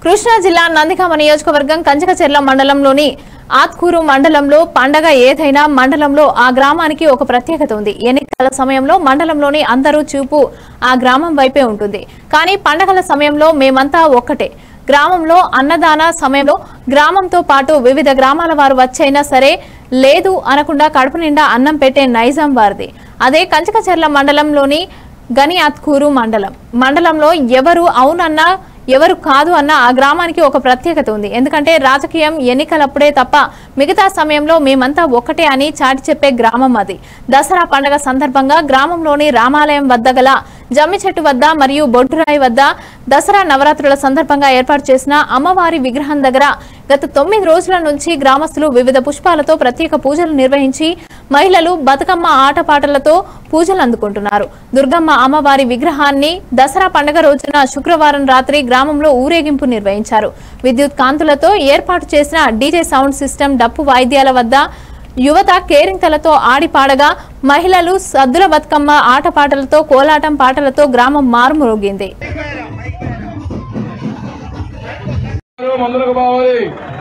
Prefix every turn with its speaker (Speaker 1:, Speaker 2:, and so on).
Speaker 1: కృష్ణా జిల్లా నందిగామ నియోజకవర్గం కంచకచెర్ల మండలంలోని ఆత్కూరు మండలంలో పండగ ఏదైనా మండలంలో ఆ గ్రామానికి ఒక ప్రత్యేకత ఉంది ఎన్నికల సమయంలో మండలంలోని అందరూ చూపు ఆ గ్రామం వైపే ఉంటుంది కానీ పండగల సమయంలో మేమంతా ఒక్కటే గ్రామంలో అన్నదాన సమయంలో గ్రామంతో పాటు వివిధ గ్రామాల వారు వచ్చైనా సరే లేదు అనకుండా కడుపు నిండా అన్నం పెట్టే నైజాం వారిది అదే కంచకచెర్ల మండలంలోని గనియాత్కూరు మండలం మండలంలో ఎవరు అవునన్నా ఎవరు కాదు అన్న ఆ గ్రామానికి ఒక ప్రత్యేకత ఉంది ఎందుకంటే రాజకీయం ఎన్నికలప్పుడే తప్ప మిగతా సమయంలో మేమంతా ఒక్కటే అని చాటి చెప్పే గ్రామం అది దసరా పండగ సందర్భంగా గ్రామంలోని రామాలయం వద్ద గల జమ్మి చెట్టు వద్ద మరియు బొడ్డురాయి వద్ద దసరా నవరాత్రుల సందర్భంగా ఏర్పాటు చేసిన అమ్మవారి విగ్రహం దగ్గర గత తొమ్మిది రోజుల నుంచి గ్రామస్తులు వివిధ పుష్పాలతో ప్రత్యేక పూజలు నిర్వహించి మహిళలు బతుకమ్మ ఆటపాటలతో పూజలు అందుకుంటున్నారు దుర్గమ్మ అమ్మవారి విగ్రహాన్ని దసరా పండుగ రోజున శుక్రవారం రాత్రి గ్రామంలో ఊరేగింపు నిర్వహించారు విద్యుత్ కాంతులతో ఏర్పాటు చేసిన డీజే సౌండ్ సిస్టమ్ డప్పు వాయిద్యాల వద్ద యువత కేరింతలతో ఆడి పాడగా మహిళలు సద్దుల బతుకమ్మ ఆటపాటలతో కోలాటం పాటలతో గ్రామం మారుమోగింది
Speaker 2: ముందుకు పోవాలి